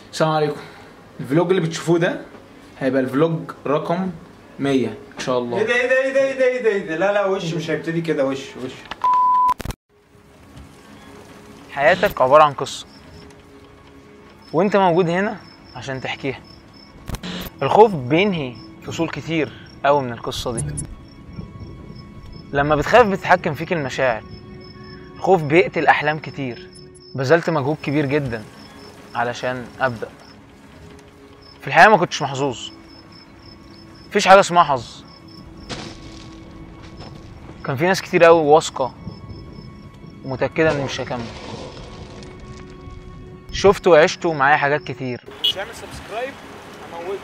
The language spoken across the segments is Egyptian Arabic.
السلام عليكم الفلوج اللي بتشوفوه ده هيبقى الفلوج رقم 100 ان شاء الله ايه ده ايه ده ايه ده ايه ده ايه ده ايه ده لا لا وش مش هيبتدي كده وش وش حياتك عبارة عن قصة وانت موجود هنا عشان تحكيها الخوف بينهي فصول كتير قوي من القصة دي لما بتخاف بتتحكم فيك المشاعر الخوف بيقتل أحلام كتير بذلت مجهود كبير جدا علشان أبدأ في الحقيقة ما كنتش محظوظ مفيش حاجة اسمها حظ كان في ناس كتير قوي واثقة ومتأكدة إني مش هكمل شفت وعشت ومعايا حاجات كتير تعمل سبسكرايب هموته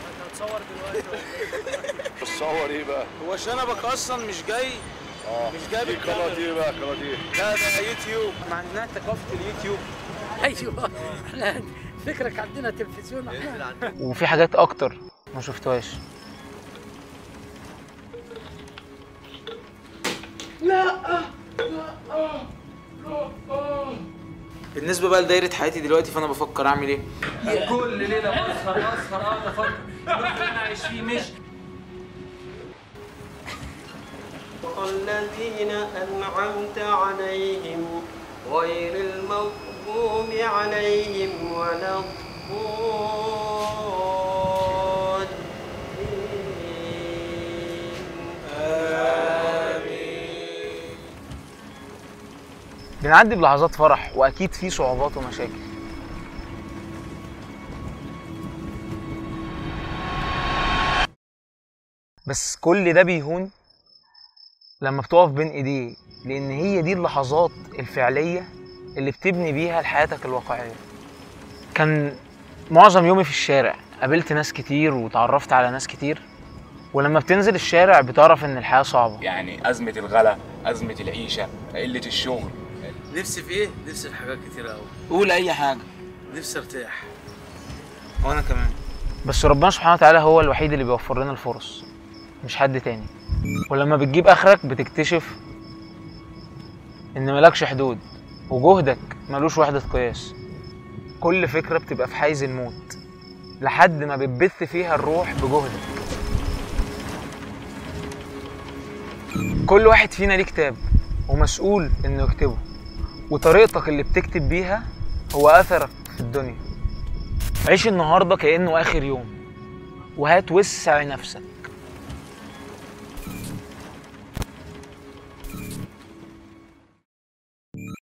بتصور ايه بقى؟ هو شنبك اصلا مش جاي اه مش جايب دي الكاميرا. قناة ايه بقى؟ قناة ايه؟ لا ده يوتيوب ما عندنا ثقافه اليوتيوب ايوه احنا فكرك عندنا تلفزيون احنا وفي حاجات اكتر ما شفتهاش بالنسبه بقى لدايره حياتي دلوقتي فانا بفكر اعمل ايه كل ليله بسهر بسهر اقعد افكر نروح اللي انا عايش فيه مش الذين أنعمت عليهم غير المغضوب عليهم ولا الضالين بنعدي بلحظات فرح واكيد في صعوبات ومشاكل بس كل ده بيهون لما بتقف بين ايديه لان هي دي اللحظات الفعليه اللي بتبني بيها لحياتك الواقعيه كان معظم يومي في الشارع قابلت ناس كتير وتعرفت على ناس كتير ولما بتنزل الشارع بتعرف ان الحياه صعبه يعني أزمة الغلا أزمة العيشة قلة الشغل نفسي في ايه؟ نفسي في حاجات كتير قوي قول اي حاجه نفسي ارتاح وانا كمان بس ربنا سبحانه وتعالى هو الوحيد اللي بيوفر لنا الفرص مش حد تاني ولما بتجيب اخرك بتكتشف ان ملكش حدود وجهدك ملوش وحدة قياس كل فكرة بتبقى في حيز الموت لحد ما بتبث فيها الروح بجهدك كل واحد فينا ليه كتاب ومسؤول انه يكتبه وطريقتك اللي بتكتب بيها هو اثرك في الدنيا عيش النهارده كانه اخر يوم وهات وسع نفسك